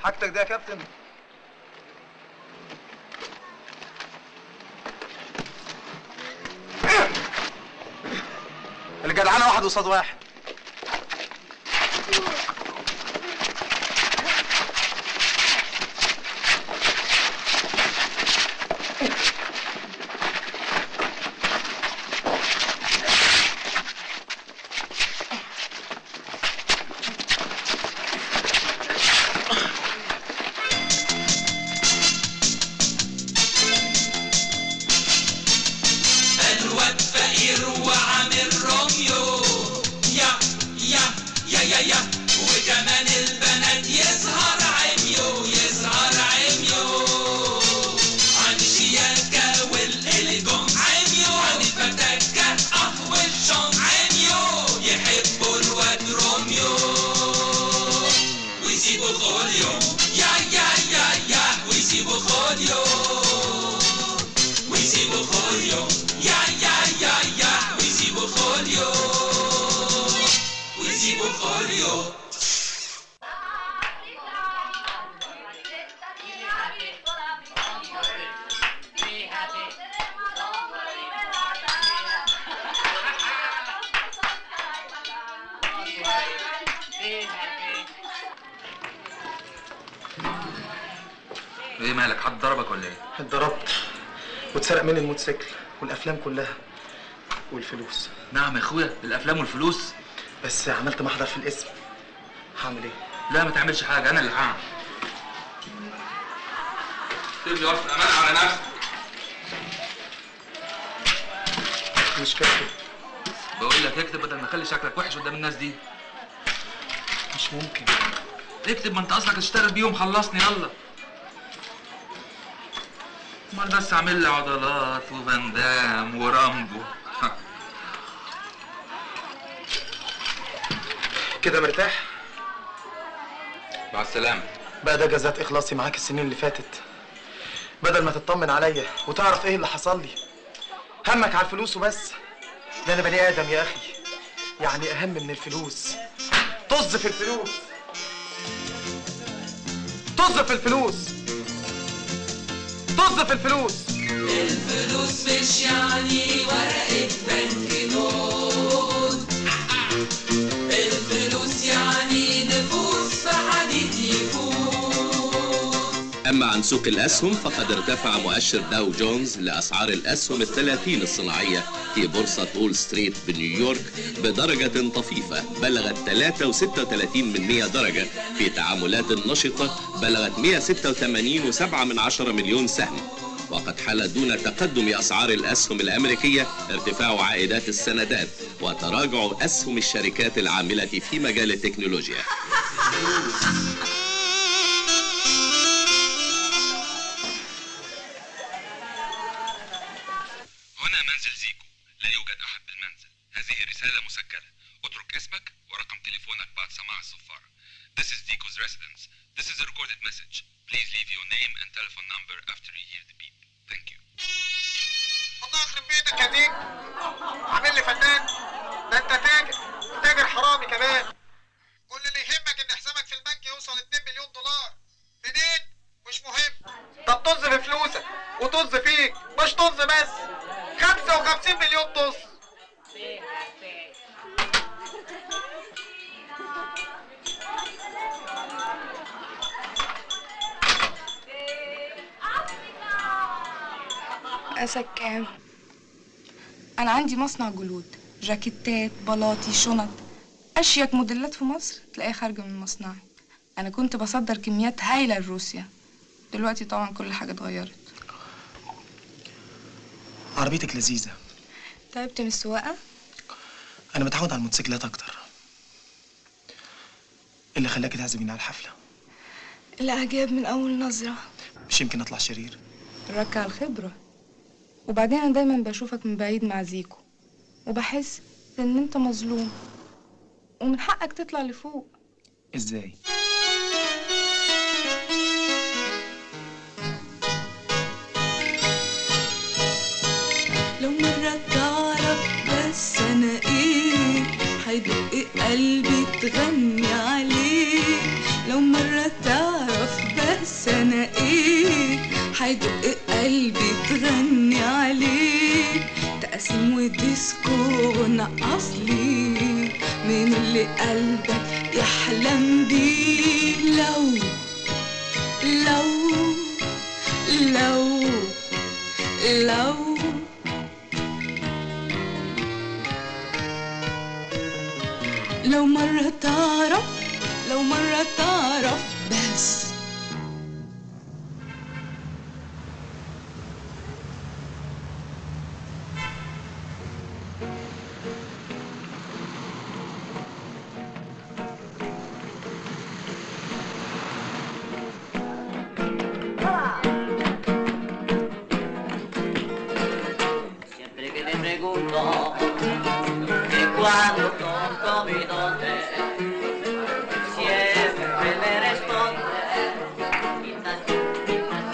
حاجتك دي يا كابتن الجدعانه واحد قصاد واحد الواد فقير وعامل روميو يا يا يا يا يا وكمان البنات يظهر عميو يظهر عميو عن الشياكة والإليجون عميو عن الفتاكة اه والشون عميو يحبوا الواد روميو ويسيبوا خوليو يا يا يا يا ويسيبوا خوليو ويسيبوا خوليو يا يا يا يا ويسيبوا خوليو ويسيبوا خوليو ايه مالك حد ضربك ولا ايه اتضربت واتسرق مني الموتوسيكل والافلام كلها والفلوس نعم يا اخويا الافلام والفلوس بس عملت محضر في الاسم هعمل ايه لا ما تعملش حاجه انا اللي هعمل سيب لي وقت امان على نفسك مش كاتب بقول لك اكتب بدل ما اخلي شكلك وحش قدام الناس دي مش ممكن اكتب ما انت اصلك هتشتغل بيهم خلصني يلا امال بس اعمل لي عضلات وبندام ورامبو كده مرتاح مع السلامه بقى ده جزات اخلاصي معاك السنين اللي فاتت بدل ما تطمن عليا وتعرف ايه اللي حصل لي همك على الفلوس وبس ده انا بني ادم يا اخي يعني اهم من الفلوس طز في الفلوس طز في الفلوس طز في الفلوس الفلوس مش يعني ورقة بنك نوت الفلوس يعني نفوس في حديد يفوت أما عن سوق الأسهم فقد ارتفع مؤشر داو جونز لأسعار الأسهم الثلاثين الصناعية في بورصة وول ستريت بنيويورك بدرجة طفيفة بلغت 3.36 من 100 درجة في تعاملات نشطة بلغت 186.7 من عشرة مليون سهم وقد حل دون تقدم أسعار الأسهم الأمريكية ارتفاع عائدات السندات وتراجع أسهم الشركات العاملة في مجال التكنولوجيا هنا منزل زيكو لا يوجد أحد بالمنزل هذه رسالة مسجلة اترك اسمك ورقم تليفونك بعد سماع الصفارة This is Zico's residence This is a recorded message Please leave your name and telephone number after you hear the beep Thank you الله يخرب بيتك يا ديك عامل لي فنان ده انت تاجر تاجر حرامي كمان كل اللي يهمك ان حسابك في البنك يوصل 2 مليون دولار منين مش مهم طب طز في فلوسك وطز فيك مش طز بس 55 مليون طز مقاسك كام؟ أنا عندي مصنع جلود جاكيتات بلاطي شنط أشيك موديلات في مصر تلاقيها خارجة من مصنعي أنا كنت بصدر كميات هايلة لروسيا دلوقتي طبعا كل حاجة اتغيرت عربيتك لذيذة تعبت من السواقة؟ أنا متعود على الموتوسيكلات أكتر اللي خلاك تعزميني على الحفلة الإعجاب من أول نظرة مش يمكن أطلع شرير الرك على الخبرة وبعدين أنا دايما بشوفك من بعيد مع زيكو وبحس إن أنت مظلوم ومن حقك تطلع لفوق إزاي؟ لو مرة تعرف بس أنا إيه هيدق قلبي تغني عليه لو مرة تعرف حيدق قلبي تغني عليه تقسيم وديسكو نقص لي من اللي قلبك يحلم بيه لو لو لو لو لو مرة تعرف لو مرة تعرف بس Siempre que te pregunto que cuando tonto mi dónde, siempre me responde. Quizás, quizás,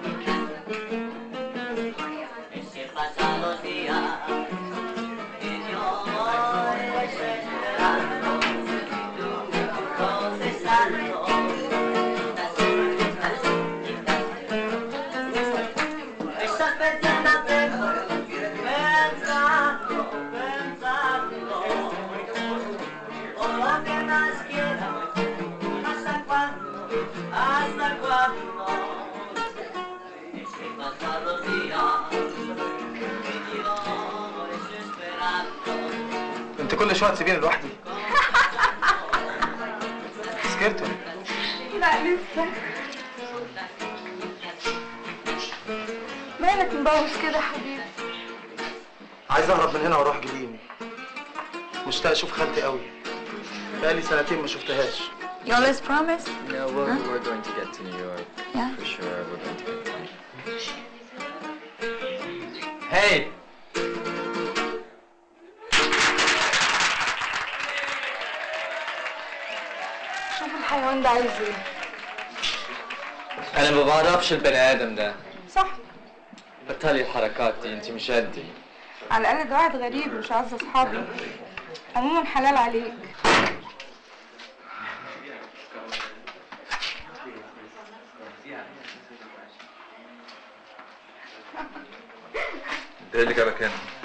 quizás. Ese pasan los días y yo voy desesperando. Tú procesando. Quizás, quizás, quizás. Estás pensando, pensando, pensando, por lo que más quiera, hasta cuándo, hasta cuándo, es que pasan los días, y yo desesperando. انت كل شويه تسيبيني لوحدي سكرتوا لا لسه مالك مبوش كده يا حبيبي عايز اهرب من هنا واروح جليم مشتاق اشوف خالتي قوي بقالي سنتين ما شفتهاش You always promise? No, we're, we're going to get to New York. Yeah. For sure, we're going to get to New York. هاي شوف الحيوان ده عايز ايه أنا ما بعرفش البني آدم ده صح بطلي الحركات دي أنت مش قدي على الأقل ده واحد غريب مش عايز أصحابي عموما حلال عليك ايه اللي جابك هنا؟